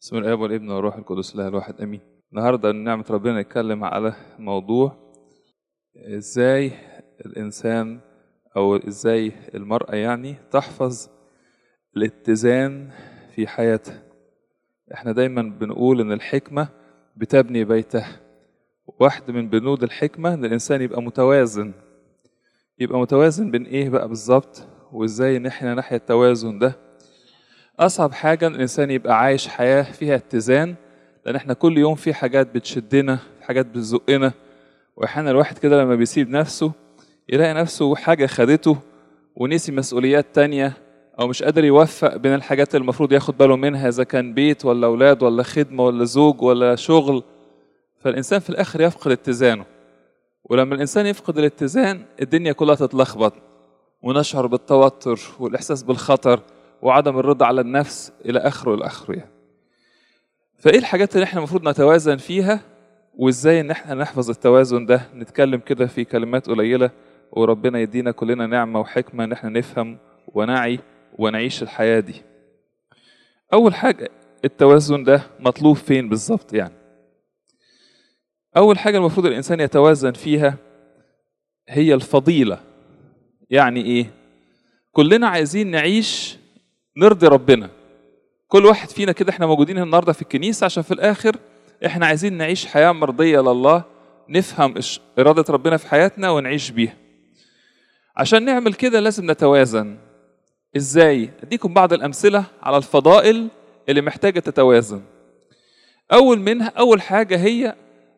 بسم الاب والابن والروح القدس الله الواحد امين النهارده نعمه ربنا نتكلم على موضوع ازاي الانسان او ازاي المراه يعني تحفظ الاتزان في حياتها احنا دايما بنقول ان الحكمه بتبني بيتها واحد من بنود الحكمه ان الانسان يبقى متوازن يبقى متوازن بين ايه بقى بالظبط وازاي ان احنا ناحيه التوازن ده اصعب حاجه ان الانسان يبقى عايش حياه فيها اتزان لان احنا كل يوم في حاجات بتشدنا في حاجات بتزقنا واحيانا الواحد كده لما بيسيب نفسه يلاقي نفسه حاجه خدته ونسي مسؤوليات تانية او مش قادر يوفق بين الحاجات اللي المفروض ياخد باله منها اذا كان بيت ولا اولاد ولا خدمه ولا زوج ولا شغل فالانسان في الاخر يفقد اتزانه ولما الانسان يفقد الاتزان الدنيا كلها تتلخبط ونشعر بالتوتر والاحساس بالخطر وعدم الرضا على النفس الى اخره الى اخره يعني. فايه الحاجات اللي احنا المفروض نتوازن فيها وازاي ان احنا نحفظ التوازن ده نتكلم كده في كلمات قليله وربنا يدينا كلنا نعمه وحكمه ان احنا نفهم ونعي ونعيش الحياه دي اول حاجه التوازن ده مطلوب فين بالظبط يعني اول حاجه المفروض الانسان يتوازن فيها هي الفضيله يعني ايه كلنا عايزين نعيش نرضي ربنا كل واحد فينا كده احنا موجودين النهارده في الكنيسه عشان في الاخر احنا عايزين نعيش حياه مرضيه لله نفهم اراده ربنا في حياتنا ونعيش بيها عشان نعمل كده لازم نتوازن ازاي اديكم بعض الامثله على الفضائل اللي محتاجه تتوازن اول منها اول حاجه هي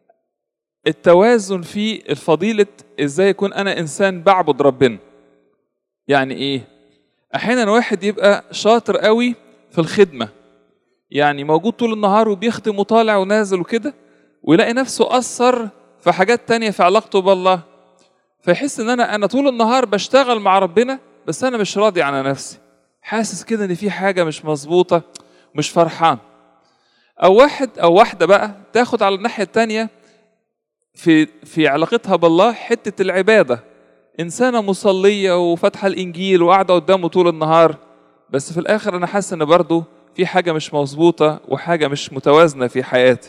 التوازن في الفضيله ازاي يكون انا انسان بعبد ربنا يعني ايه احيانا واحد يبقى شاطر قوي في الخدمه يعني موجود طول النهار وبيخدم وطالع ونازل وكده ويلاقي نفسه اثر في حاجات تانية في علاقته بالله فيحس ان انا انا طول النهار بشتغل مع ربنا بس انا مش راضي على نفسي حاسس كده ان في حاجه مش مظبوطه مش فرحان او واحد او واحده بقى تاخد على الناحيه التانية في في علاقتها بالله حته العباده انسانه مصليه وفاتحه الانجيل وقاعده قدامه طول النهار بس في الاخر انا حاسس ان برضه في حاجه مش مظبوطه وحاجه مش متوازنه في حياتي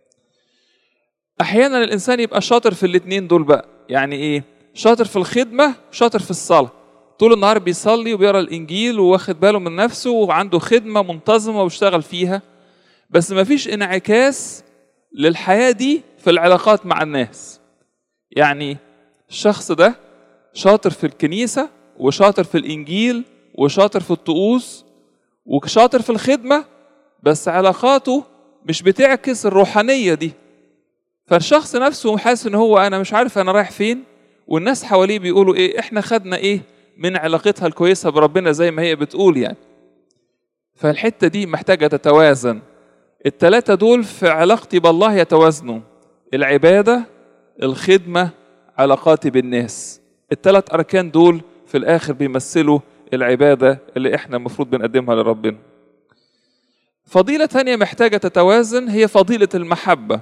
احيانا الانسان يبقى شاطر في الاتنين دول بقى يعني ايه شاطر في الخدمه وشاطر في الصلاه طول النهار بيصلي وبيقرا الانجيل وواخد باله من نفسه وعنده خدمه منتظمه واشتغل فيها بس ما فيش انعكاس للحياه دي في العلاقات مع الناس يعني الشخص ده شاطر في الكنيسة وشاطر في الإنجيل وشاطر في الطقوس وشاطر في الخدمة بس علاقاته مش بتعكس الروحانية دي فالشخص نفسه حاسس ان هو انا مش عارف انا رايح فين والناس حواليه بيقولوا ايه احنا خدنا ايه من علاقتها الكويسة بربنا زي ما هي بتقول يعني فالحتة دي محتاجة تتوازن التلاتة دول في علاقتي بالله يتوازنوا العبادة الخدمة علاقاتي بالناس الثلاث أركان دول في الآخر بيمثلوا العبادة اللي إحنا المفروض بنقدمها لربنا فضيلة تانية محتاجة تتوازن هي فضيلة المحبة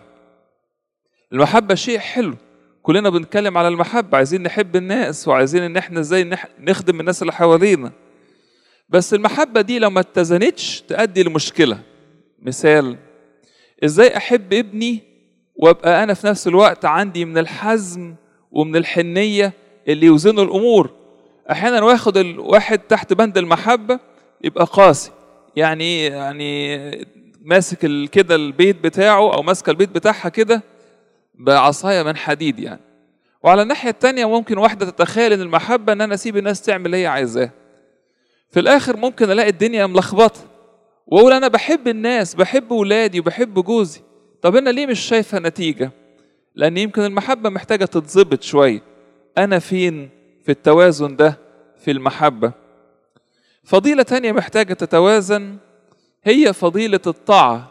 المحبة شيء حلو كلنا بنتكلم على المحبة عايزين نحب الناس وعايزين ان احنا ازاي نخدم الناس اللي حوالينا بس المحبة دي لو ما اتزنتش تؤدي لمشكلة مثال ازاي احب ابني وابقى انا في نفس الوقت عندي من الحزم ومن الحنية اللي يوزنوا الامور احيانا واخد الواحد تحت بند المحبه يبقى قاسي يعني يعني ماسك كده البيت بتاعه او ماسكه البيت بتاعها كده بعصايه من حديد يعني وعلى الناحيه التانية ممكن واحده تتخيل ان المحبه ان انا اسيب الناس تعمل اللي هي عايزاه في الاخر ممكن الاقي الدنيا ملخبطه واقول انا بحب الناس بحب ولادي وبحب جوزي طب انا ليه مش شايفه نتيجه لان يمكن المحبه محتاجه تتظبط شويه أنا فين في التوازن ده في المحبة فضيلة تانية محتاجة تتوازن هي فضيلة الطاعة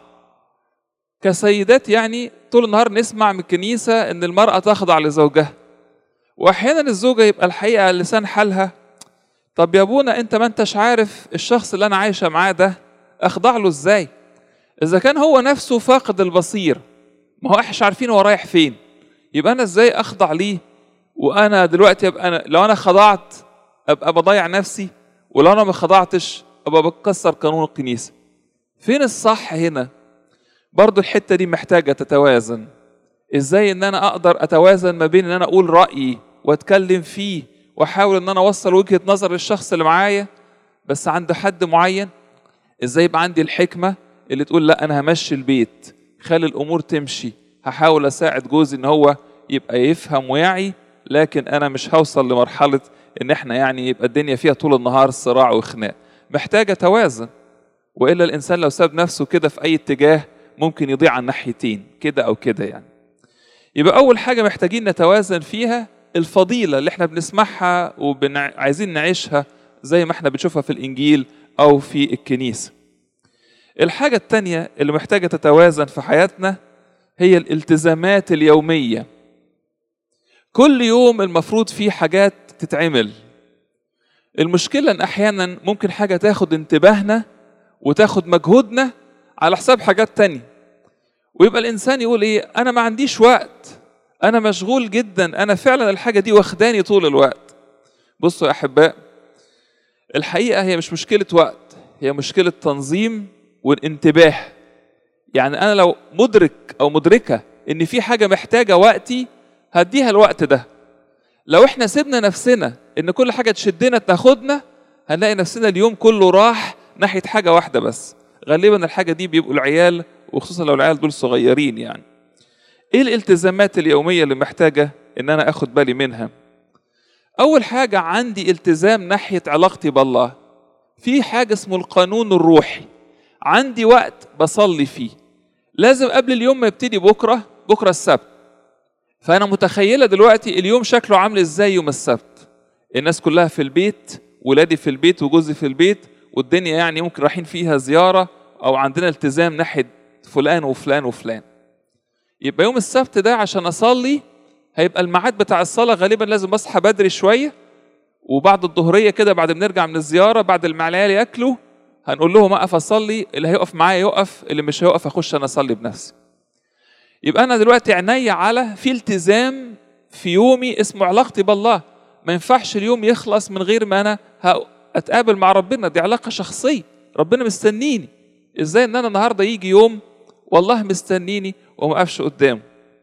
كسيدات يعني طول النهار نسمع من الكنيسة إن المرأة تخضع لزوجها وأحيانا الزوجة يبقى الحقيقة لسان حالها طب يا ابونا أنت ما أنتش عارف الشخص اللي أنا عايشة معاه ده أخضع له إزاي إذا كان هو نفسه فاقد البصير ما هو إحنا عارفين هو رايح فين يبقى أنا إزاي أخضع ليه وانا دلوقتي ابقى أنا لو انا خضعت ابقى بضيع نفسي ولو انا ما خضعتش ابقى بكسر قانون الكنيسه فين الصح هنا برضو الحتة دي محتاجة تتوازن ازاي ان انا اقدر اتوازن ما بين ان انا اقول رأيي واتكلم فيه واحاول ان انا اوصل وجهة نظر للشخص اللي معايا بس عند حد معين ازاي يبقى عندي الحكمة اللي تقول لا انا همشي البيت خلي الامور تمشي هحاول اساعد جوزي ان هو يبقى يفهم ويعي لكن انا مش هوصل لمرحلة ان احنا يعني يبقى الدنيا فيها طول النهار صراع وخناق محتاجة توازن والا الانسان لو ساب نفسه كده في اي اتجاه ممكن يضيع عن ناحيتين كده او كده يعني يبقى اول حاجه محتاجين نتوازن فيها الفضيله اللي احنا بنسمعها وعايزين نعيشها زي ما احنا بنشوفها في الانجيل او في الكنيسه الحاجه الثانيه اللي محتاجه تتوازن في حياتنا هي الالتزامات اليوميه كل يوم المفروض فيه حاجات تتعمل المشكله ان احيانا ممكن حاجه تاخد انتباهنا وتاخد مجهودنا على حساب حاجات تانية ويبقى الإنسان يقول إيه أنا ما عنديش وقت أنا مشغول جدا أنا فعلا الحاجة دي واخداني طول الوقت بصوا يا أحباء الحقيقة هي مش مشكلة وقت هي مشكلة تنظيم والانتباه يعني أنا لو مدرك أو مدركة إن في حاجة محتاجة وقتي هديها الوقت ده لو احنا سيبنا نفسنا ان كل حاجة تشدنا تاخدنا هنلاقي نفسنا اليوم كله راح ناحية حاجة واحدة بس غالبا الحاجة دي بيبقوا العيال وخصوصا لو العيال دول صغيرين يعني ايه الالتزامات اليومية اللي محتاجة ان انا اخد بالي منها اول حاجة عندي التزام ناحية علاقتي بالله في حاجة اسمه القانون الروحي عندي وقت بصلي فيه لازم قبل اليوم ما يبتدي بكرة بكرة السبت فأنا متخيلة دلوقتي اليوم شكله عامل ازاي يوم السبت الناس كلها في البيت ولادي في البيت وجوزي في البيت والدنيا يعني ممكن رايحين فيها زيارة أو عندنا التزام ناحية فلان وفلان وفلان يبقى يوم السبت ده عشان أصلي هيبقى الميعاد بتاع الصلاة غالبا لازم أصحى بدري شوية وبعد الظهرية كده بعد ما نرجع من الزيارة بعد العيال ياكلوا هنقول لهم أقف أصلي اللي هيقف معايا يقف اللي مش هيقف أخش أنا أصلي بنفسي يبقى أنا دلوقتي عينيا على في التزام في يومي اسمه علاقتي بالله ما ينفعش اليوم يخلص من غير ما أنا اتقابل مع ربنا دي علاقه شخصيه ربنا مستنيني ازاي ان انا النهارده يجي يوم والله مستنيني وما اقفش قدامه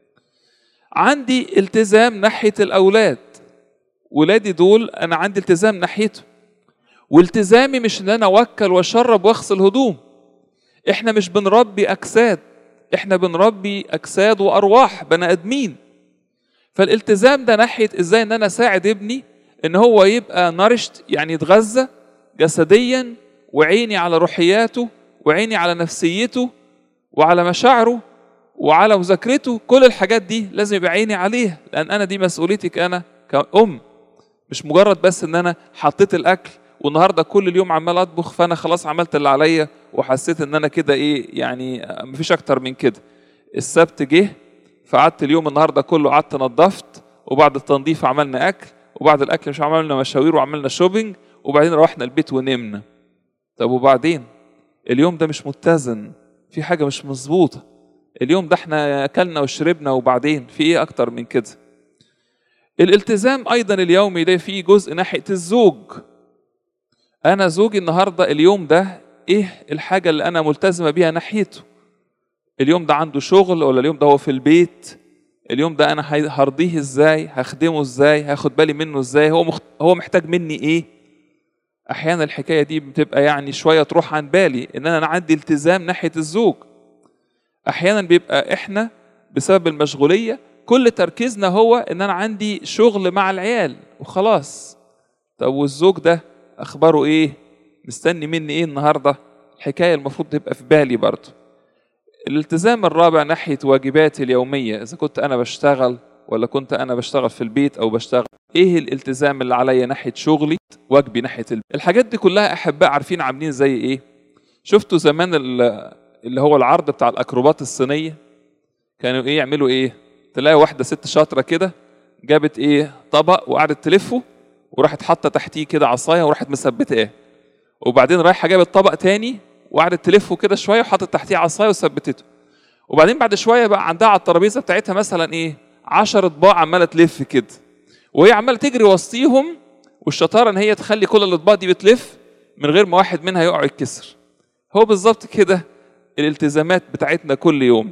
عندي التزام ناحيه الاولاد ولادي دول انا عندي التزام ناحيته والتزامي مش ان انا اوكل واشرب واغسل هدوم احنا مش بنربي اجساد احنا بنربي اجساد وارواح بني ادمين فالالتزام ده ناحيه ازاي ان انا اساعد ابني ان هو يبقى نرشت يعني يتغذى جسديا وعيني على روحياته وعيني على نفسيته وعلى مشاعره وعلى مذاكرته كل الحاجات دي لازم يبقى عيني عليها لان انا دي مسؤوليتك انا كأم مش مجرد بس ان انا حطيت الاكل والنهارده كل اليوم عمال اطبخ فانا خلاص عملت اللي عليا وحسيت ان انا كده ايه يعني مفيش اكتر من كده السبت جه فقعدت اليوم النهارده كله قعدت نظفت وبعد التنظيف عملنا اكل وبعد الاكل مش عملنا مشاوير وعملنا شوبينج وبعدين روحنا البيت ونمنا طب وبعدين اليوم ده مش متزن في حاجه مش مظبوطه اليوم ده احنا اكلنا وشربنا وبعدين في ايه اكتر من كده الالتزام ايضا اليومي ده فيه جزء ناحيه الزوج انا زوجي النهارده اليوم ده ايه الحاجه اللي انا ملتزمه بيها ناحيته اليوم ده عنده شغل ولا اليوم ده هو في البيت اليوم ده انا هرضيه ازاي هخدمه ازاي هاخد بالي منه ازاي هو مخت... هو محتاج مني ايه احيانا الحكايه دي بتبقى يعني شويه تروح عن بالي ان انا عندي التزام ناحيه الزوج احيانا بيبقى احنا بسبب المشغوليه كل تركيزنا هو ان انا عندي شغل مع العيال وخلاص طب والزوج ده اخباره ايه مستني مني ايه النهارده الحكايه المفروض تبقى في بالي برضه الالتزام الرابع ناحيه واجباتي اليوميه اذا كنت انا بشتغل ولا كنت انا بشتغل في البيت او بشتغل ايه الالتزام اللي عليا ناحيه شغلي واجبي ناحيه البيت الحاجات دي كلها احباء عارفين عاملين زي ايه شفتوا زمان اللي هو العرض بتاع الاكروبات الصينيه كانوا ايه يعملوا ايه تلاقي واحده ست شاطره كده جابت ايه طبق وقعدت تلفه وراحت حاطه تحتيه كده عصايه وراحت مثبتاه وبعدين رايحه جابت طبق تاني وقعدت تلفه كده شويه وحطت تحتيه عصايه وثبتته وبعدين بعد شويه بقى عندها على الترابيزه بتاعتها مثلا ايه 10 اطباق عماله تلف كده وهي عماله تجري وسطيهم والشطاره ان هي تخلي كل الاطباق دي بتلف من غير ما واحد منها يقع يتكسر هو بالظبط كده الالتزامات بتاعتنا كل يوم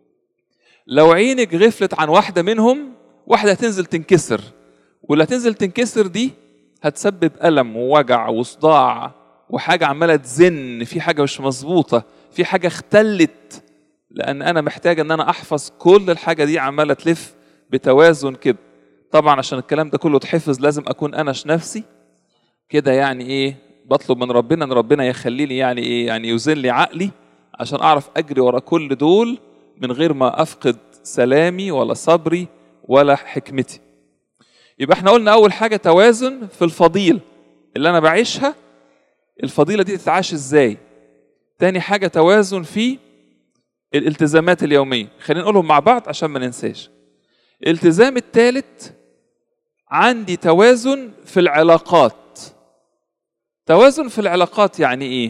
لو عينك غفلت عن واحدة منهم واحدة هتنزل تنكسر واللي هتنزل تنكسر دي هتسبب ألم ووجع وصداع وحاجة عمالة تزن في حاجة مش مظبوطة في حاجة اختلت لأن أنا محتاج إن أنا أحفظ كل الحاجة دي عمالة تلف بتوازن كده طبعا عشان الكلام ده كله اتحفظ لازم أكون أنا نفسي كده يعني إيه بطلب من ربنا إن ربنا يخلي لي يعني إيه يعني يوزن لي عقلي عشان أعرف أجري ورا كل دول من غير ما أفقد سلامي ولا صبري ولا حكمتي يبقى احنا قلنا أول حاجة توازن في الفضيلة اللي أنا بعيشها الفضيلة دي تتعاش ازاي تاني حاجة توازن في الالتزامات اليومية خلينا نقولهم مع بعض عشان ما ننساش الالتزام الثالث عندي توازن في العلاقات توازن في العلاقات يعني ايه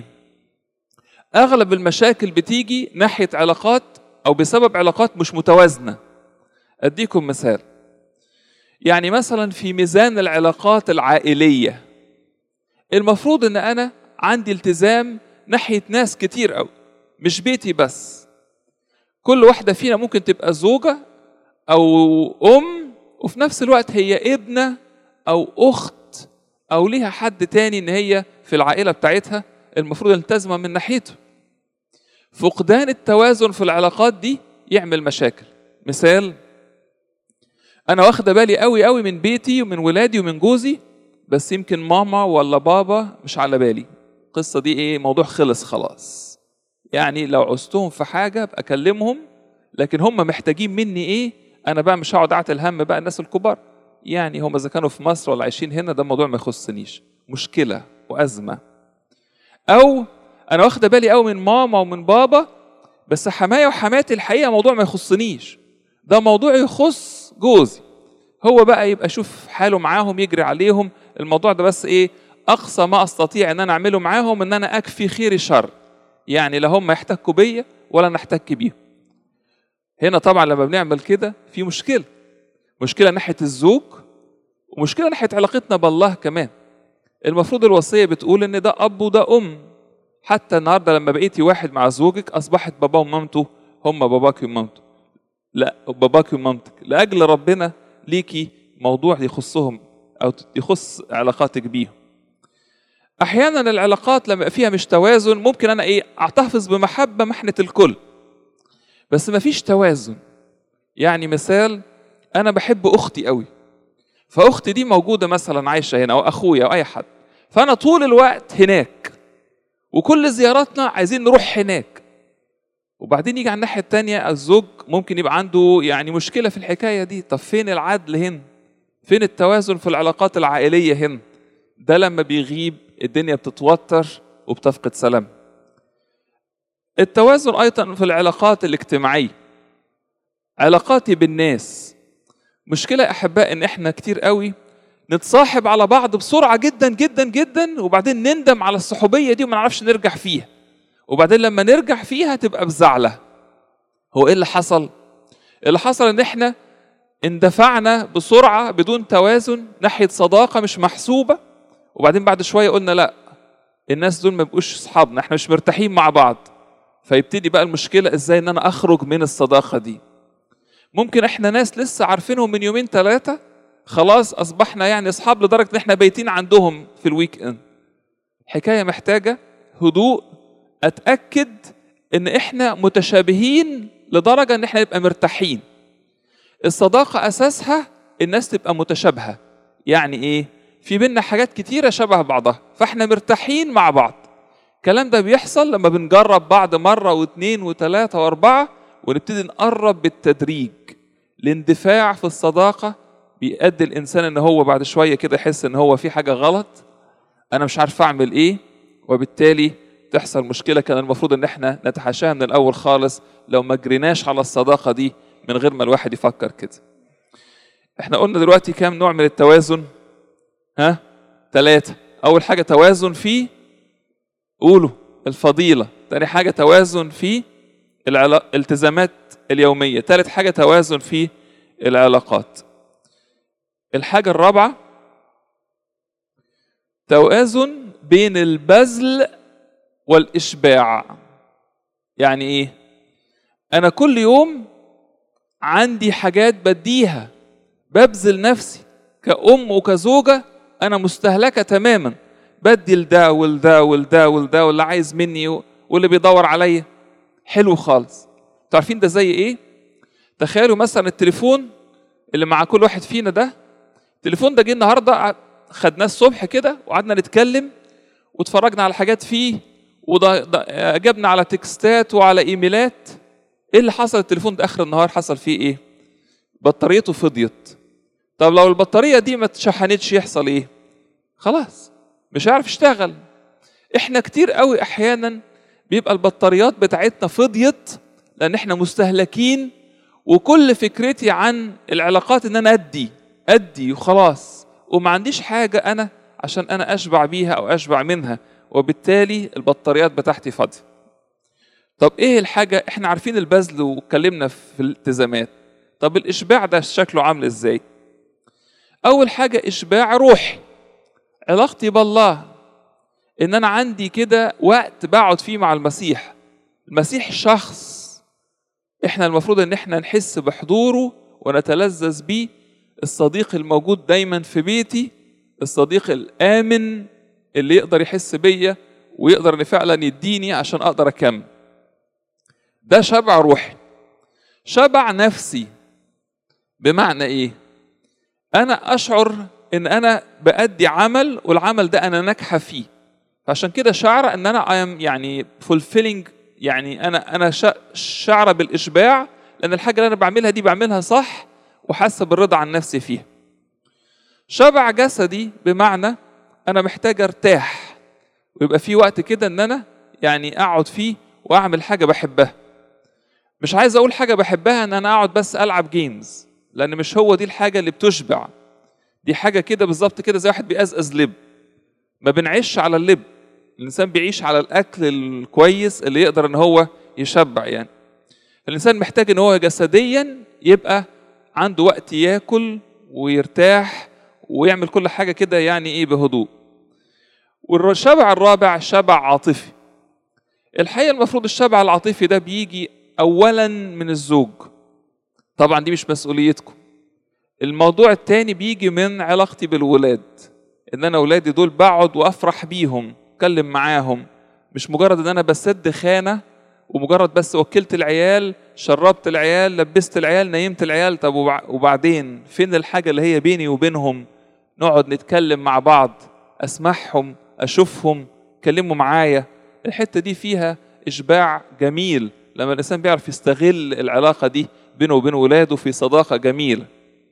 اغلب المشاكل بتيجي ناحية علاقات او بسبب علاقات مش متوازنة اديكم مثال يعني مثلا في ميزان العلاقات العائليه المفروض ان انا عندي التزام ناحيه ناس كتير قوي مش بيتي بس كل واحده فينا ممكن تبقى زوجه او ام وفي نفس الوقت هي ابنه او اخت او ليها حد تاني ان هي في العائله بتاعتها المفروض التزم من ناحيته فقدان التوازن في العلاقات دي يعمل مشاكل مثال انا واخده بالي قوي قوي من بيتي ومن ولادي ومن جوزي بس يمكن ماما ولا بابا مش على بالي القصة دي ايه موضوع خلص خلاص يعني لو عوزتهم في حاجة ابقى اكلمهم لكن هم محتاجين مني ايه انا بقى مش هقعد اعتل هم بقى الناس الكبار يعني هم اذا كانوا في مصر ولا عايشين هنا ده موضوع ما يخصنيش مشكلة وازمة او انا واخده بالي قوي من ماما ومن بابا بس حماية وحماتي الحقيقة موضوع ما يخصنيش ده موضوع يخص جوزي هو بقى يبقى شوف حاله معاهم يجري عليهم الموضوع ده بس ايه اقصى ما استطيع ان انا اعمله معاهم ان انا اكفي خير شر يعني لا هم يحتكوا بيا ولا انا احتك بيهم هنا طبعا لما بنعمل كده في مشكله مشكله ناحيه الزوج ومشكله ناحيه علاقتنا بالله كمان المفروض الوصيه بتقول ان ده اب وده ام حتى النهارده لما بقيتي واحد مع زوجك اصبحت باباه ومامته هم باباك ومامته لا باباك ومامتك لاجل ربنا ليكي موضوع يخصهم او يخص علاقاتك بيهم احيانا العلاقات لما فيها مش توازن ممكن انا ايه احتفظ بمحبه محنه الكل بس ما فيش توازن يعني مثال انا بحب اختي قوي فاختي دي موجوده مثلا عايشه هنا او اخويا او اي حد فانا طول الوقت هناك وكل زياراتنا عايزين نروح هناك وبعدين يجي على الناحيه التانية الزوج ممكن يبقى عنده يعني مشكله في الحكايه دي طب فين العدل هنا فين التوازن في العلاقات العائليه هنا ده لما بيغيب الدنيا بتتوتر وبتفقد سلام التوازن ايضا في العلاقات الاجتماعيه علاقاتي بالناس مشكله يا احباء ان احنا كتير قوي نتصاحب على بعض بسرعه جدا جدا جدا وبعدين نندم على الصحوبيه دي وما نعرفش نرجع فيها وبعدين لما نرجع فيها تبقى بزعله هو ايه اللي حصل اللي حصل ان احنا اندفعنا بسرعه بدون توازن ناحيه صداقه مش محسوبه وبعدين بعد شويه قلنا لا الناس دول ما بقوش اصحابنا احنا مش مرتاحين مع بعض فيبتدي بقى المشكله ازاي ان انا اخرج من الصداقه دي ممكن احنا ناس لسه عارفينهم من يومين ثلاثه خلاص اصبحنا يعني اصحاب لدرجه ان احنا بايتين عندهم في الويك اند حكايه محتاجه هدوء اتاكد ان احنا متشابهين لدرجه ان احنا نبقى مرتاحين الصداقه اساسها الناس تبقى متشابهه يعني ايه في بينا حاجات كتيره شبه بعضها فاحنا مرتاحين مع بعض الكلام ده بيحصل لما بنجرب بعض مره واثنين وثلاثه واربعه ونبتدي نقرب بالتدريج الاندفاع في الصداقه بيؤدي الانسان ان هو بعد شويه كده يحس ان هو في حاجه غلط انا مش عارف اعمل ايه وبالتالي تحصل مشكله كان المفروض ان احنا نتحاشاها من الاول خالص لو ما جريناش على الصداقه دي من غير ما الواحد يفكر كده احنا قلنا دلوقتي كام نوع من التوازن ها ثلاثة أول حاجة توازن في قولوا الفضيلة تاني حاجة توازن في الالتزامات اليومية ثالث حاجة توازن في العلاقات الحاجة الرابعة توازن بين البذل والإشباع يعني ايه انا كل يوم عندي حاجات بديها ببذل نفسي كأم وكزوجة أنا مستهلكة تماما بدي لده ولده ولده ولده واللي عايز مني واللي بيدور عليا حلو خالص عارفين ده زي ايه تخيلوا مثلا التليفون اللي مع كل واحد فينا ده التليفون ده جه النهارده خدناه الصبح كده وقعدنا نتكلم واتفرجنا على حاجات فيه وجبنا على تكستات وعلى ايميلات ايه اللي حصل التليفون ده اخر النهار حصل فيه ايه بطاريته فضيت طب لو البطاريه دي ما اتشحنتش يحصل ايه خلاص مش هيعرف يشتغل احنا كتير قوي احيانا بيبقى البطاريات بتاعتنا فضيت لان احنا مستهلكين وكل فكرتي عن العلاقات ان انا ادي ادي وخلاص وما عنديش حاجه انا عشان انا اشبع بيها او اشبع منها وبالتالي البطاريات بتاعتي فاضيه طب ايه الحاجه احنا عارفين البذل واتكلمنا في الالتزامات طب الاشباع ده شكله عامل ازاي اول حاجه اشباع روحي علاقتي بالله ان انا عندي كده وقت بقعد فيه مع المسيح المسيح شخص احنا المفروض ان احنا نحس بحضوره ونتلذذ بيه الصديق الموجود دايما في بيتي الصديق الامن اللي يقدر يحس بيا ويقدر ان فعلا يديني عشان اقدر اكمل ده شبع روحي شبع نفسي بمعنى ايه انا اشعر ان انا بادي عمل والعمل ده انا ناجحه فيه فعشان كده شعر ان انا I am يعني fulfilling يعني انا انا شعره بالاشباع لان الحاجه اللي انا بعملها دي بعملها صح وحاسه بالرضا عن نفسي فيها شبع جسدي بمعنى انا محتاج ارتاح ويبقى في وقت كده ان انا يعني اقعد فيه واعمل حاجه بحبها مش عايز اقول حاجه بحبها ان انا اقعد بس العب جيمز لان مش هو دي الحاجه اللي بتشبع دي حاجه كده بالظبط كده زي واحد بيقزقز لب ما بنعيش على اللب الانسان بيعيش على الاكل الكويس اللي يقدر ان هو يشبع يعني الانسان محتاج ان هو جسديا يبقى عنده وقت ياكل ويرتاح ويعمل كل حاجه كده يعني ايه بهدوء والشبع الرابع شبع عاطفي الحقيقه المفروض الشبع العاطفي ده بيجي اولا من الزوج طبعا دي مش مسؤوليتكم الموضوع التاني بيجي من علاقتي بالولاد ان انا اولادي دول بقعد وافرح بيهم اتكلم معاهم مش مجرد ان انا بسد خانه ومجرد بس وكلت العيال شربت العيال لبست العيال نيمت العيال طب وبعدين فين الحاجه اللي هي بيني وبينهم نقعد نتكلم مع بعض اسمعهم اشوفهم يتكلموا معايا الحته دي فيها اشباع جميل لما الانسان بيعرف يستغل العلاقه دي بينه وبين ولاده في صداقه جميله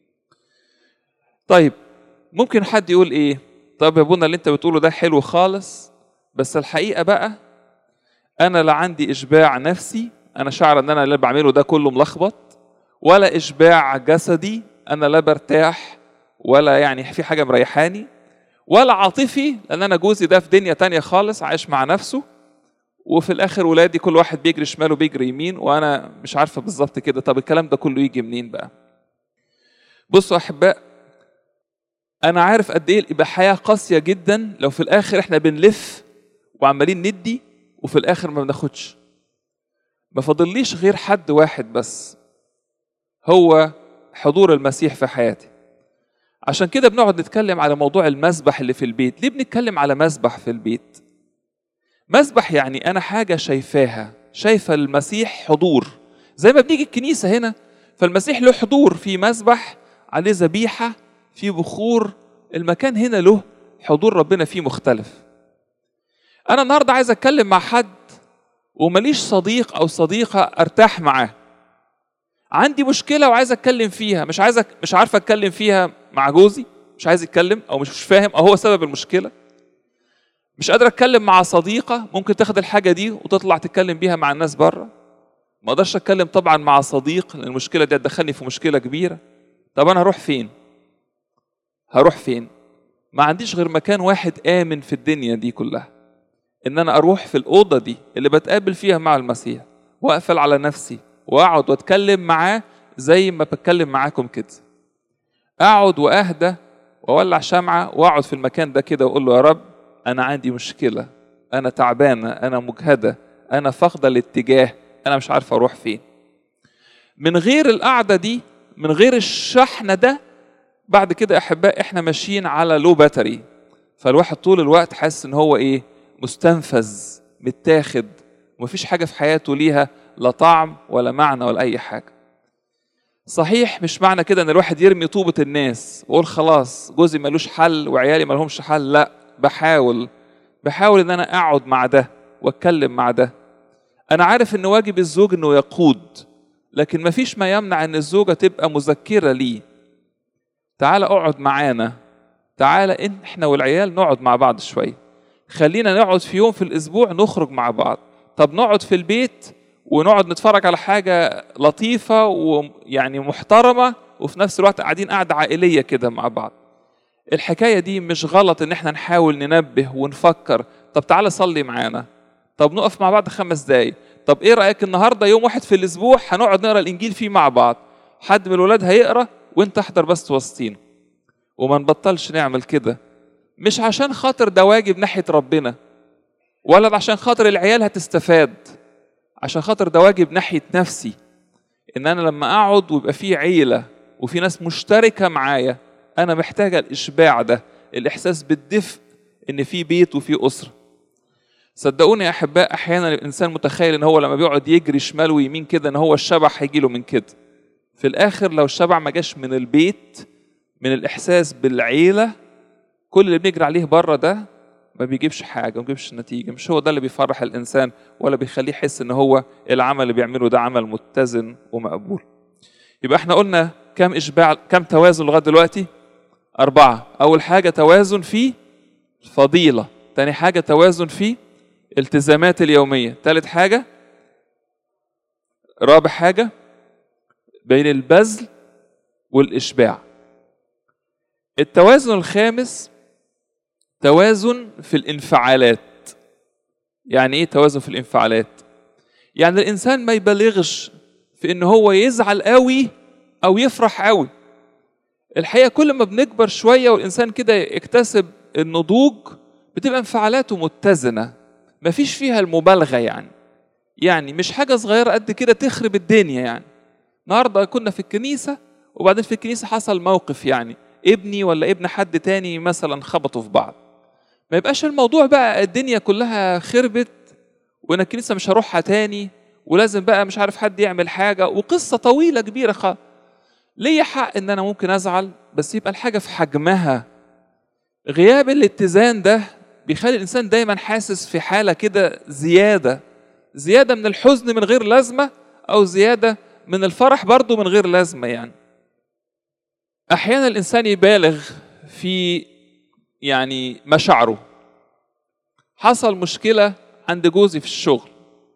طيب ممكن حد يقول ايه طب يا ابونا اللي انت بتقوله ده حلو خالص بس الحقيقه بقى انا لا عندي اشباع نفسي انا شعر ان انا اللي بعمله ده كله ملخبط ولا اشباع جسدي انا لا برتاح ولا يعني في حاجه مريحاني ولا عاطفي لان انا جوزي ده في دنيا تانية خالص عايش مع نفسه وفي الاخر ولادي كل واحد بيجري شمال وبيجري يمين وانا مش عارفه بالظبط كده طب الكلام ده كله يجي منين بقى بصوا احباء انا عارف قد ايه يبقى حياه قاسيه جدا لو في الاخر احنا بنلف وعمالين ندي وفي الاخر ما بناخدش ما فاضليش غير حد واحد بس هو حضور المسيح في حياتي عشان كده بنقعد نتكلم على موضوع المسبح اللي في البيت ليه بنتكلم على مسبح في البيت مسبح يعني انا حاجه شايفاها شايفه المسيح حضور زي ما بنيجي الكنيسه هنا فالمسيح له حضور في مسبح عليه ذبيحه في بخور المكان هنا له حضور ربنا فيه مختلف انا النهارده عايز اتكلم مع حد ومليش صديق او صديقه ارتاح معاه عندي مشكله وعايز اتكلم فيها مش عايز مش عارف اتكلم فيها مع جوزي مش عايز يتكلم او مش فاهم او هو سبب المشكله مش قادر اتكلم مع صديقه ممكن تاخد الحاجه دي وتطلع تتكلم بيها مع الناس بره ما اقدرش اتكلم طبعا مع صديق لان المشكله دي هتدخلني في مشكله كبيره طب انا هروح فين هروح فين ما عنديش غير مكان واحد امن في الدنيا دي كلها ان انا اروح في الاوضه دي اللي بتقابل فيها مع المسيح واقفل على نفسي واقعد واتكلم معاه زي ما بتكلم معاكم كده اقعد واهدى واولع شمعه واقعد في المكان ده كده واقول له يا رب انا عندي مشكله انا تعبانه انا مجهده انا فاقده الاتجاه انا مش عارف اروح فين من غير القعده دي من غير الشحن ده بعد كده احباء احنا ماشيين على لو باتري فالواحد طول الوقت حاسس ان هو ايه مستنفذ متاخد ومفيش حاجه في حياته ليها لا طعم ولا معنى ولا اي حاجه صحيح مش معنى كده ان الواحد يرمي طوبة الناس واقول خلاص جوزي ملوش حل وعيالي ملهمش حل لا بحاول بحاول ان انا اقعد مع ده واتكلم مع ده انا عارف ان واجب الزوج انه يقود لكن مفيش ما يمنع ان الزوجة تبقى مذكرة ليه تعال اقعد معانا تعال إن احنا والعيال نقعد مع بعض شوية خلينا نقعد في يوم في الاسبوع نخرج مع بعض طب نقعد في البيت ونقعد نتفرج على حاجة لطيفة ويعني محترمة وفي نفس الوقت قاعدين قعدة عائلية كده مع بعض الحكاية دي مش غلط ان احنا نحاول ننبه ونفكر طب تعالى صلي معانا طب نقف مع بعض خمس دقايق طب ايه رأيك النهاردة يوم واحد في الاسبوع هنقعد نقرا الانجيل فيه مع بعض حد من الولاد هيقرا وانت احضر بس وسطينا وما نبطلش نعمل كده مش عشان خاطر ده واجب ناحية ربنا ولا عشان خاطر العيال هتستفاد عشان خاطر ده واجب ناحية نفسي إن أنا لما أقعد ويبقى في عيلة وفي ناس مشتركة معايا أنا محتاجة الإشباع ده الإحساس بالدفء إن في بيت وفي أسرة صدقوني يا أحباء أحيانا الإنسان متخيل إن هو لما بيقعد يجري شمال ويمين كده إن هو الشبع هيجيله من كده في الآخر لو الشبع ما جاش من البيت من الإحساس بالعيلة كل اللي بنجري عليه بره ده ما بيجيبش حاجه ما بيجيبش نتيجه مش هو ده اللي بيفرح الانسان ولا بيخليه يحس ان هو العمل اللي بيعمله ده عمل متزن ومقبول يبقى احنا قلنا كم اشباع كم توازن لغايه دلوقتي اربعه اول حاجه توازن في فضيله تاني حاجه توازن في التزامات اليوميه تالت حاجه رابع حاجه بين البذل والاشباع التوازن الخامس توازن في الانفعالات يعني ايه توازن في الانفعالات يعني الانسان ما يبالغش في ان هو يزعل قوي او يفرح قوي الحقيقه كل ما بنكبر شويه والانسان كده يكتسب النضوج بتبقى انفعالاته متزنه مفيش فيها المبالغه يعني يعني مش حاجه صغيره قد كده تخرب الدنيا يعني النهارده كنا في الكنيسه وبعدين في الكنيسه حصل موقف يعني ابني ولا ابن حد تاني مثلا خبطوا في بعض ما يبقاش الموضوع بقى الدنيا كلها خربت وانا الكنيسه مش هروحها تاني ولازم بقى مش عارف حد يعمل حاجه وقصه طويله كبيره خالص ليا حق ان انا ممكن ازعل بس يبقى الحاجه في حجمها غياب الاتزان ده بيخلي الانسان دايما حاسس في حاله كده زياده زياده من الحزن من غير لازمه او زياده من الفرح برضه من غير لازمه يعني احيانا الانسان يبالغ في يعني مشاعره حصل مشكله عند جوزي في الشغل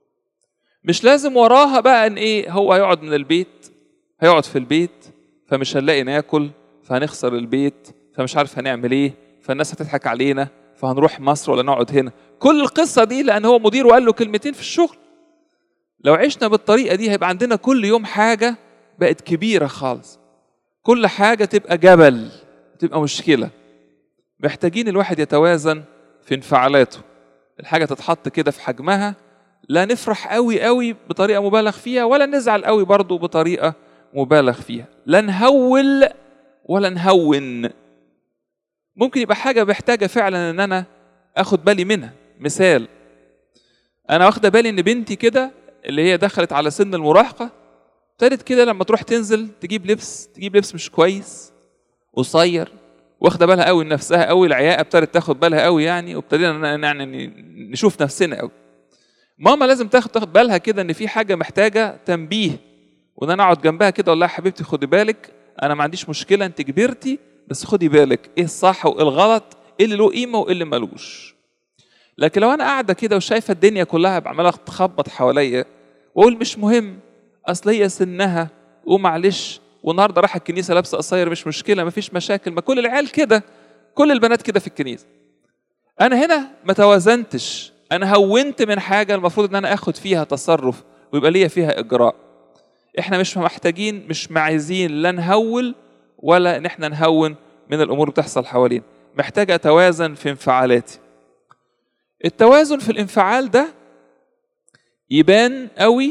مش لازم وراها بقى ان ايه هو هيقعد من البيت هيقعد في البيت فمش هنلاقي ناكل فهنخسر البيت فمش عارف هنعمل ايه فالناس هتضحك علينا فهنروح مصر ولا نقعد هنا كل القصه دي لان هو مدير وقال له كلمتين في الشغل لو عشنا بالطريقه دي هيبقى عندنا كل يوم حاجه بقت كبيره خالص كل حاجه تبقى جبل تبقى مشكله محتاجين الواحد يتوازن في انفعالاته الحاجه تتحط كده في حجمها لا نفرح قوي قوي بطريقه مبالغ فيها ولا نزعل قوي برضه بطريقه مبالغ فيها لا نهول ولا نهون ممكن يبقى حاجه محتاجه فعلا ان انا اخد بالي منها مثال انا واخده بالي ان بنتي كده اللي هي دخلت على سن المراهقه ابتدت كده لما تروح تنزل تجيب لبس تجيب لبس مش كويس قصير واخده بالها قوي من نفسها قوي العياقه ابتدت تاخد بالها قوي يعني وابتدينا يعني نشوف نفسنا قوي ماما لازم تاخد تاخد بالها كده ان في حاجه محتاجه تنبيه وان انا اقعد جنبها كده اقول لها حبيبتي خدي بالك انا ما عنديش مشكله انت كبرتي بس خدي بالك ايه الصح وايه الغلط ايه اللي له قيمه وايه اللي ملوش لكن لو انا قاعده كده وشايفه الدنيا كلها عماله تخبط حواليا واقول مش مهم اصل هي سنها ومعلش والنهارده راح الكنيسه لابسه قصير مش مشكله مفيش مشاكل ما كل العيال كده كل البنات كده في الكنيسه انا هنا ما توازنتش انا هونت من حاجه المفروض ان انا اخد فيها تصرف ويبقى ليا فيها اجراء احنا مش محتاجين مش عايزين لا نهول ولا ان احنا نهون من الامور اللي بتحصل حوالينا محتاج اتوازن في انفعالاتي التوازن في الانفعال ده يبان قوي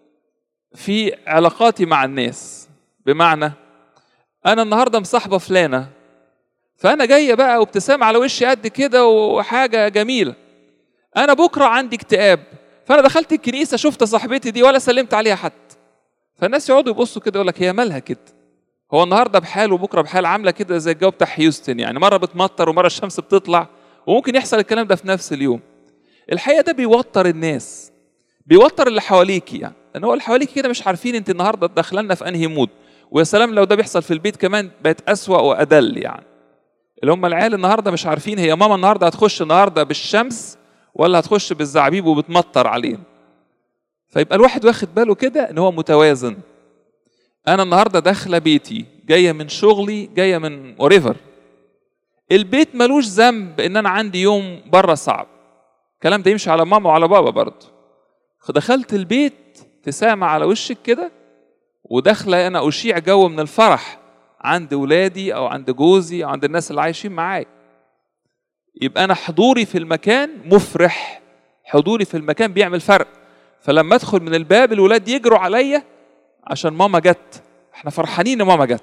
في علاقاتي مع الناس بمعنى انا النهارده مصاحبه فلانه فانا جايه بقى وابتسامه على وشي قد كده وحاجه جميله انا بكره عندي اكتئاب فانا دخلت الكنيسه شفت صاحبتي دي ولا سلمت عليها حتى فالناس يقعدوا يبصوا كده يقول لك هي مالها كده هو النهارده بحال وبكره بحال عامله كده زي الجو بتاع هيوستن يعني مره بتمطر ومره الشمس بتطلع وممكن يحصل الكلام ده في نفس اليوم الحقيقه ده بيوتر الناس بيوتر اللي حواليكي يعني لان هو اللي حواليكي كده مش عارفين انت النهارده داخلنا في انهي مود ويا سلام لو ده بيحصل في البيت كمان بقت اسوا وادل يعني اللي هم العيال النهارده مش عارفين هي ماما النهارده هتخش النهارده بالشمس ولا هتخش بالزعبيب وبتمطر علينا فيبقى الواحد واخد باله كده ان هو متوازن انا النهارده داخله بيتي جايه من شغلي جايه من وريفر البيت ملوش ذنب ان انا عندي يوم بره صعب الكلام ده يمشي على ماما وعلى بابا برضه دخلت البيت ابتسامة على وشك كده وداخلة أنا أشيع جو من الفرح عند ولادي أو عند جوزي أو عند الناس اللي عايشين معايا يبقى أنا حضوري في المكان مفرح حضوري في المكان بيعمل فرق فلما أدخل من الباب الولاد يجروا عليا عشان ماما جت احنا فرحانين ان ماما جت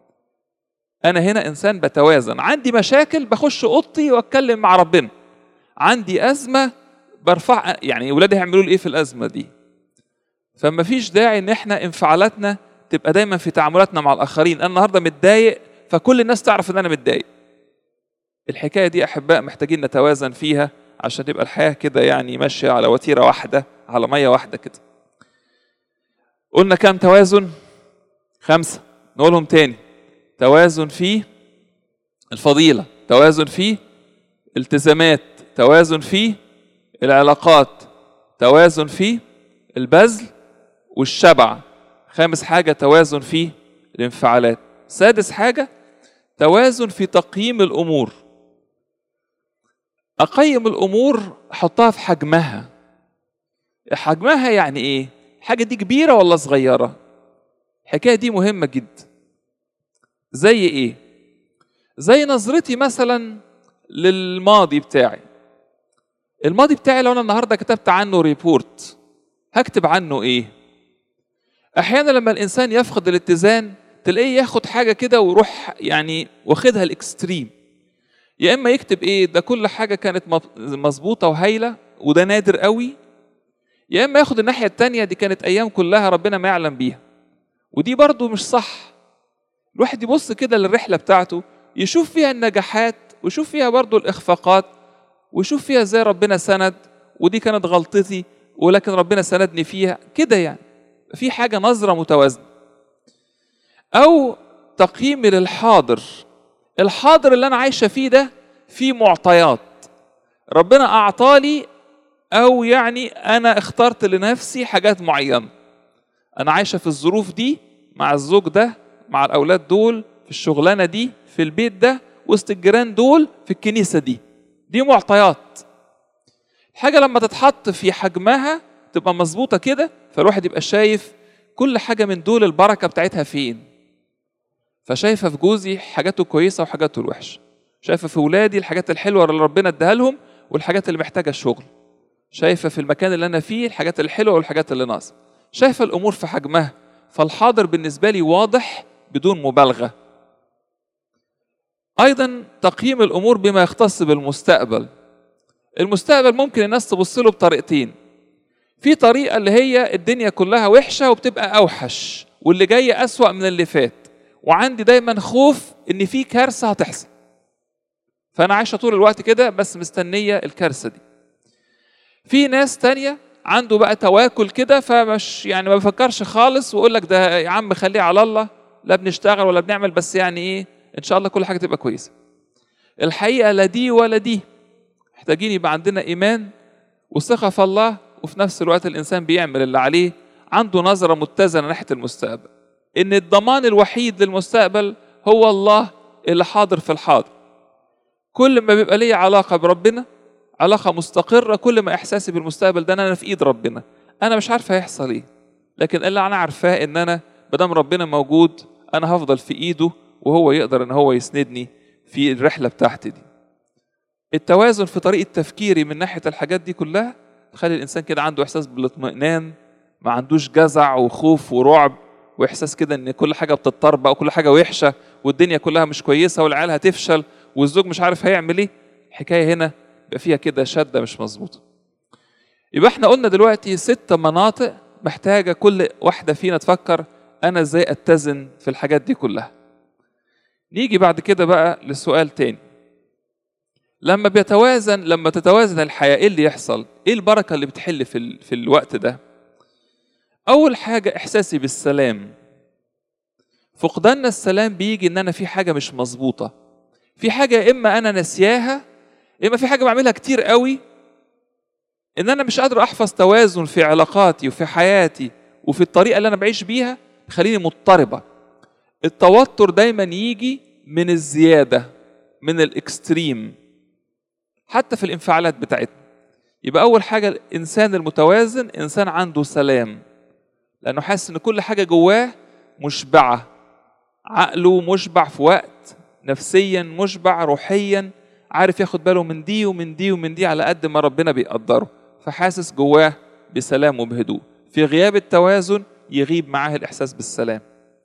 انا هنا انسان بتوازن عندي مشاكل بخش اوضتي واتكلم مع ربنا عندي ازمه برفع يعني ولادي هيعملوا لي ايه في الازمه دي فما فيش داعي ان احنا انفعالاتنا تبقى دايما في تعاملاتنا مع الاخرين انا النهارده متضايق فكل الناس تعرف ان انا متضايق الحكايه دي احباء محتاجين نتوازن فيها عشان تبقى الحياه كده يعني ماشيه على وتيره واحده على ميه واحده كده قلنا كام توازن خمسه نقولهم تاني توازن في الفضيله توازن في التزامات توازن في العلاقات توازن في البذل والشبع خامس حاجة توازن في الانفعالات سادس حاجة توازن في تقييم الأمور أقيم الأمور أحطها في حجمها حجمها يعني إيه؟ الحاجة دي كبيرة ولا صغيرة؟ الحكاية دي مهمة جدا زي إيه؟ زي نظرتي مثلا للماضي بتاعي الماضي بتاعي لو انا النهارده كتبت عنه ريبورت هكتب عنه ايه احيانا لما الانسان يفقد الاتزان تلاقيه ياخد حاجه كده ويروح يعني واخدها الاكستريم يا اما يكتب ايه ده كل حاجه كانت مظبوطه وهايله وده نادر قوي يا اما ياخد الناحيه التانية دي كانت ايام كلها ربنا ما يعلم بيها ودي برضو مش صح الواحد يبص كده للرحله بتاعته يشوف فيها النجاحات ويشوف فيها برضو الاخفاقات ويشوف فيها ازاي ربنا سند ودي كانت غلطتي ولكن ربنا سندني فيها كده يعني في حاجه نظره متوازنه او تقييمي للحاضر الحاضر اللي انا عايشه فيه ده فيه معطيات ربنا اعطالي او يعني انا اخترت لنفسي حاجات معينه انا عايشه في الظروف دي مع الزوج ده مع الاولاد دول في الشغلانه دي في البيت ده وسط الجيران دول في الكنيسه دي دي معطيات حاجه لما تتحط في حجمها تبقى مظبوطه كده فالواحد يبقى شايف كل حاجه من دول البركه بتاعتها فين فشايفه في جوزي حاجاته كويسه وحاجاته الوحشه شايفه في ولادي الحاجات الحلوه اللي ربنا اداها لهم والحاجات اللي محتاجه الشغل شايفه في المكان اللي انا فيه الحاجات الحلوه والحاجات اللي ناقصه شايفه الامور في حجمها فالحاضر بالنسبه لي واضح بدون مبالغه ايضا تقييم الامور بما يختص بالمستقبل المستقبل ممكن الناس تبص له بطريقتين في طريقه اللي هي الدنيا كلها وحشه وبتبقى اوحش واللي جاي اسوا من اللي فات وعندي دايما خوف ان في كارثه هتحصل فانا عايشه طول الوقت كده بس مستنيه الكارثه دي في ناس تانية عنده بقى تواكل كده فمش يعني ما بفكرش خالص ويقول لك ده يا عم خليه على الله لا بنشتغل ولا بنعمل بس يعني ايه ان شاء الله كل حاجه تبقى كويسه الحقيقه لا دي ولا دي محتاجين يبقى عندنا ايمان وثقه في الله وفي نفس الوقت الانسان بيعمل اللي عليه عنده نظره متزنه ناحيه المستقبل ان الضمان الوحيد للمستقبل هو الله اللي حاضر في الحاضر كل ما بيبقى لي علاقه بربنا علاقه مستقره كل ما احساسي بالمستقبل ده انا في ايد ربنا انا مش عارف هيحصل ايه لكن اللي انا عارفاه ان انا مادام ربنا موجود انا هفضل في ايده وهو يقدر ان هو يسندني في الرحله بتاعتي دي التوازن في طريقه تفكيري من ناحيه الحاجات دي كلها تخلي الانسان كده عنده احساس بالاطمئنان ما عندوش جزع وخوف ورعب واحساس كده ان كل حاجه بتضطربق وكل حاجه وحشه والدنيا كلها مش كويسه والعيال هتفشل والزوج مش عارف هيعمل ايه الحكايه هنا بقى فيها كده شده مش مظبوطه يبقى احنا قلنا دلوقتي ست مناطق محتاجه كل واحده فينا تفكر انا ازاي اتزن في الحاجات دي كلها نيجي بعد كده بقى لسؤال تاني لما بيتوازن لما تتوازن الحياه ايه اللي يحصل ايه البركه اللي بتحل في ال... في الوقت ده اول حاجه احساسي بالسلام فقدان السلام بيجي ان انا في حاجه مش مظبوطه في حاجه يا اما انا نسياها يا اما في حاجه بعملها كتير قوي ان انا مش قادر احفظ توازن في علاقاتي وفي حياتي وفي الطريقه اللي انا بعيش بيها خليني مضطربه التوتر دايما يجي من الزياده من الاكستريم حتى في الانفعالات بتاعتنا يبقى اول حاجه الانسان المتوازن انسان عنده سلام لانه حاسس ان كل حاجه جواه مشبعه عقله مشبع في وقت نفسيا مشبع روحيا عارف ياخد باله من دي ومن دي ومن دي على قد ما ربنا بيقدره فحاسس جواه بسلام وبهدوء في غياب التوازن يغيب معاه الإحساس بالسلام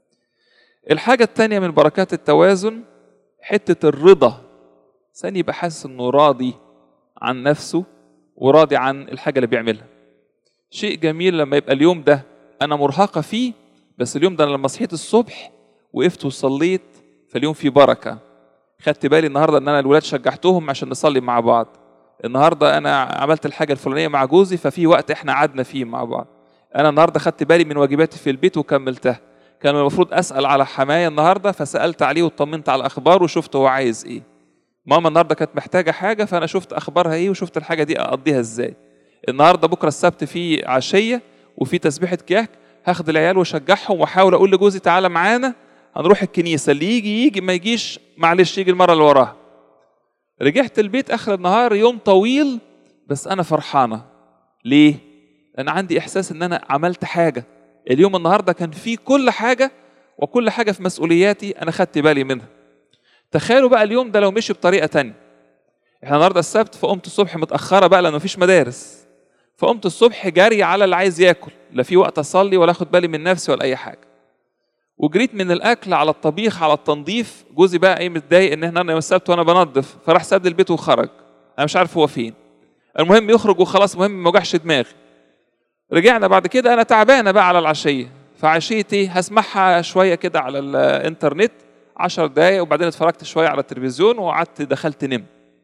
الحاجة التانية من بركات التوازن حتة الرضا إنسان يبقى حاسس إنه راضي عن نفسه وراضي عن الحاجة اللي بيعملها شيء جميل لما يبقى اليوم ده أنا مرهقة فيه بس اليوم ده أنا لما صحيت الصبح وقفت وصليت فاليوم فيه بركة خدت بالي النهارده ان انا الولاد شجعتهم عشان نصلي مع بعض النهارده انا عملت الحاجه الفلانيه مع جوزي ففي وقت احنا قعدنا فيه مع بعض انا النهارده خدت بالي من واجباتي في البيت وكملتها كان المفروض اسال على حمايه النهارده فسالت عليه واطمنت على الاخبار وشفت هو عايز ايه ماما النهارده كانت محتاجه حاجه فانا شفت اخبارها ايه وشفت الحاجه دي اقضيها ازاي النهارده بكره السبت في عشيه وفي تسبيحه كياك هاخد العيال واشجعهم واحاول اقول لجوزي تعالى معانا هنروح الكنيسة اللي يجي يجي ما يجيش معلش يجي المرة اللي وراها رجعت البيت آخر النهار يوم طويل بس أنا فرحانة ليه؟ لأن عندي إحساس إن أنا عملت حاجة اليوم النهاردة كان فيه كل حاجة وكل حاجة في مسؤولياتي أنا خدت بالي منها تخيلوا بقى اليوم ده لو مشي بطريقة تانية احنا النهارده السبت فقمت الصبح متأخرة بقى لأن مفيش مدارس فقمت الصبح جري على اللي عايز ياكل لا في وقت أصلي ولا أخد بالي من نفسي ولا أي حاجة وجريت من الاكل على الطبيخ على التنظيف جوزي بقى ايه متضايق ان احنا يوم السبت وانا بنظف فراح ساب البيت وخرج انا مش عارف هو فين المهم يخرج وخلاص المهم ما وجعش دماغي رجعنا بعد كده انا تعبانه بقى على العشيه فعشيتي هسمعها شويه كده على الانترنت عشر دقايق وبعدين اتفرجت شويه على التلفزيون وقعدت دخلت نم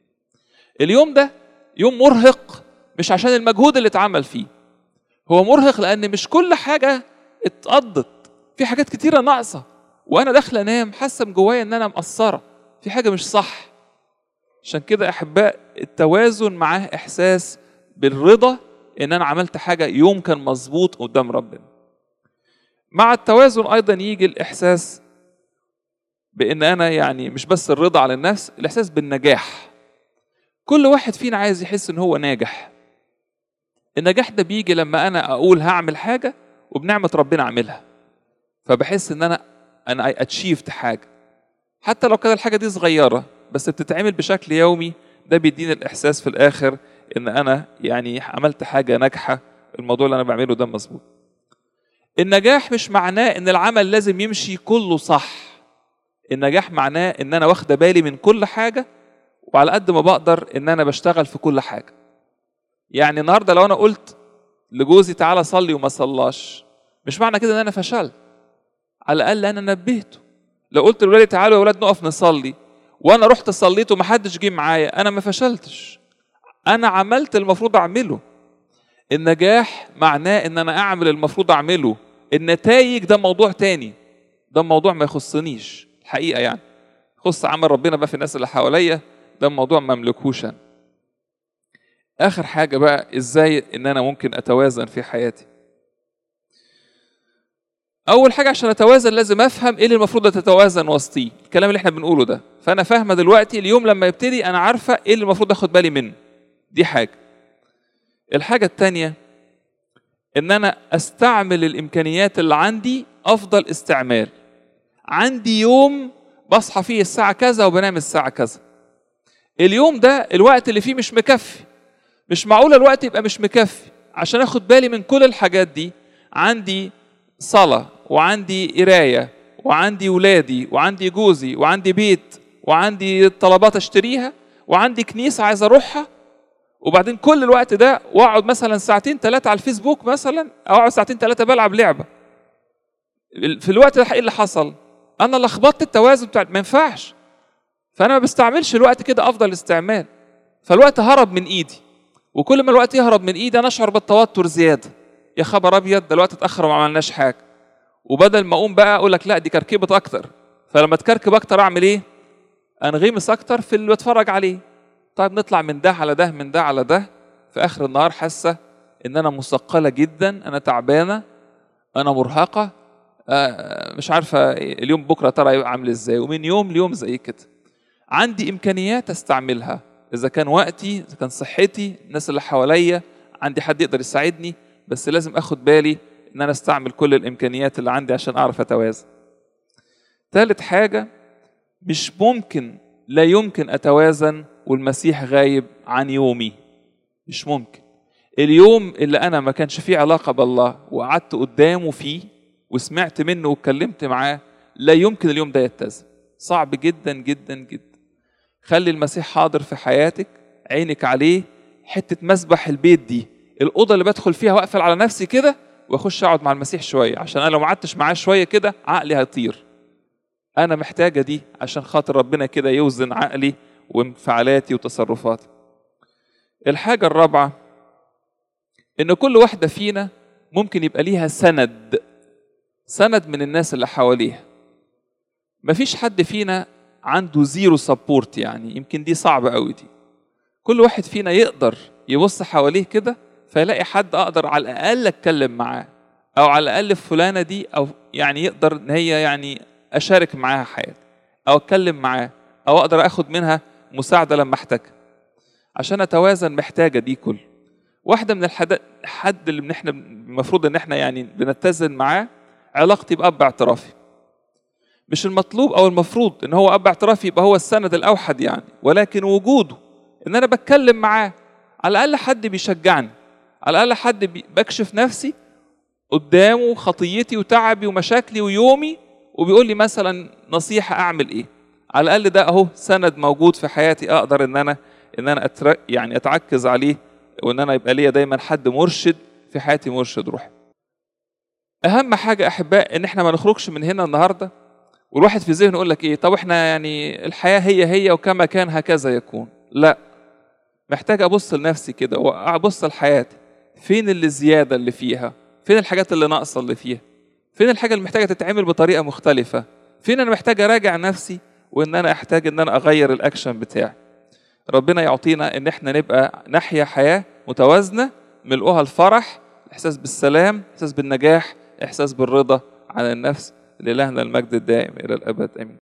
اليوم ده يوم مرهق مش عشان المجهود اللي اتعمل فيه هو مرهق لان مش كل حاجه اتقضت في حاجات كتيره ناقصه وانا داخله انام حاسه من جوايا ان انا مقصره في حاجه مش صح عشان كده احباء التوازن معاه احساس بالرضا ان انا عملت حاجه يوم كان مظبوط قدام ربنا مع التوازن ايضا يجي الاحساس بان انا يعني مش بس الرضا على النفس الاحساس بالنجاح كل واحد فينا عايز يحس ان هو ناجح النجاح ده بيجي لما انا اقول هعمل حاجه وبنعمه ربنا اعملها فبحس ان انا انا اتشيفت حاجه حتى لو كانت الحاجه دي صغيره بس بتتعمل بشكل يومي ده بيديني الاحساس في الاخر ان انا يعني عملت حاجه ناجحه الموضوع اللي انا بعمله ده مظبوط النجاح مش معناه ان العمل لازم يمشي كله صح النجاح معناه ان انا واخده بالي من كل حاجه وعلى قد ما بقدر ان انا بشتغل في كل حاجه يعني النهارده لو انا قلت لجوزي تعالى صلي وما صلاش مش معنى كده ان انا فشلت على الاقل انا نبهته لو قلت لولادي تعالوا يا ولاد نقف نصلي وانا رحت صليت ومحدش جه معايا انا ما فشلتش انا عملت المفروض اعمله النجاح معناه ان انا اعمل المفروض اعمله النتائج ده موضوع تاني ده موضوع ما يخصنيش الحقيقه يعني يخص عمل ربنا بقى في الناس اللي حواليا ده موضوع ما املكوش انا اخر حاجه بقى ازاي ان انا ممكن اتوازن في حياتي اول حاجه عشان اتوازن لازم افهم ايه اللي المفروض تتوازن وسطيه الكلام اللي احنا بنقوله ده فانا فاهمه دلوقتي اليوم لما يبتدي انا عارفه ايه اللي المفروض اخد بالي منه دي حاجه الحاجه الثانيه ان انا استعمل الامكانيات اللي عندي افضل استعمال عندي يوم بصحى فيه الساعه كذا وبنام الساعه كذا اليوم ده الوقت اللي فيه مش مكفي مش معقول الوقت يبقى مش مكفي عشان اخد بالي من كل الحاجات دي عندي صلاة وعندي قراية وعندي ولادي وعندي جوزي وعندي بيت وعندي طلبات اشتريها وعندي كنيسة عايز اروحها وبعدين كل الوقت ده واقعد مثلا ساعتين ثلاثة على الفيسبوك مثلا او اقعد ساعتين ثلاثة بلعب لعبة في الوقت ده ايه اللي حصل؟ انا لخبطت التوازن بتاع ما ينفعش فانا ما بستعملش الوقت كده افضل استعمال فالوقت هرب من ايدي وكل ما الوقت يهرب من ايدي انا اشعر بالتوتر زياده يا خبر ابيض ده الوقت اتاخر وما عملناش حاجه وبدل ما اقوم بقى اقول لك لا دي كركبت اكتر فلما تكركب اكتر اعمل ايه انغمس اكتر في اللي بتفرج عليه طيب نطلع من ده على ده من ده على ده في اخر النهار حاسه ان انا مثقله جدا انا تعبانه انا مرهقه آه مش عارفه اليوم بكره ترى هيبقى عامل ازاي ومن يوم ليوم زي كده عندي امكانيات استعملها اذا كان وقتي اذا كان صحتي الناس اللي حواليا عندي حد يقدر يساعدني بس لازم اخد بالي ان انا استعمل كل الامكانيات اللي عندي عشان اعرف اتوازن ثالث حاجه مش ممكن لا يمكن اتوازن والمسيح غايب عن يومي مش ممكن اليوم اللي انا ما كانش فيه علاقه بالله وقعدت قدامه فيه وسمعت منه واتكلمت معاه لا يمكن اليوم ده يتزن صعب جدا جدا جدا خلي المسيح حاضر في حياتك عينك عليه حته مسبح البيت دي الاوضه اللي بدخل فيها واقفل على نفسي كده واخش اقعد مع المسيح شويه عشان انا لو ما قعدتش معاه شويه كده عقلي هيطير انا محتاجه دي عشان خاطر ربنا كده يوزن عقلي وانفعالاتي وتصرفاتي الحاجه الرابعه ان كل واحده فينا ممكن يبقى ليها سند سند من الناس اللي حواليها مفيش حد فينا عنده زيرو سبورت يعني يمكن دي صعبة قوي دي كل واحد فينا يقدر يبص حواليه كده فيلاقي حد اقدر على الاقل اتكلم معاه او على الاقل فلانه دي او يعني يقدر ان هي يعني اشارك معاها حياتي او اتكلم معاه او اقدر اخد منها مساعده لما احتاجها عشان اتوازن محتاجه دي كل واحده من الحد حد اللي احنا المفروض ان احنا يعني بنتزن معاه علاقتي باب اعترافي مش المطلوب او المفروض ان هو اب اعترافي يبقى هو السند الاوحد يعني ولكن وجوده ان انا بتكلم معاه على الاقل حد بيشجعني على الاقل حد بكشف نفسي قدامه خطيتي وتعبي ومشاكلي ويومي وبيقول لي مثلا نصيحه اعمل ايه على الاقل ده اهو سند موجود في حياتي اقدر ان انا ان انا أتر... يعني اتعكز عليه وان انا يبقى ليا دايما حد مرشد في حياتي مرشد روحي اهم حاجه احباء ان احنا ما نخرجش من هنا النهارده والواحد في ذهنه يقول لك ايه طب احنا يعني الحياه هي هي وكما كان هكذا يكون لا محتاج ابص لنفسي كده وابص لحياتي فين اللي زياده اللي فيها فين الحاجات اللي ناقصه اللي فيها فين الحاجه اللي محتاجه تتعمل بطريقه مختلفه فين انا محتاج اراجع نفسي وان انا احتاج ان انا اغير الاكشن بتاعي ربنا يعطينا ان احنا نبقى نحيا حياه متوازنه ملؤها الفرح احساس بالسلام احساس بالنجاح احساس بالرضا عن النفس لإلهنا المجد الدائم إلى الأبد آمين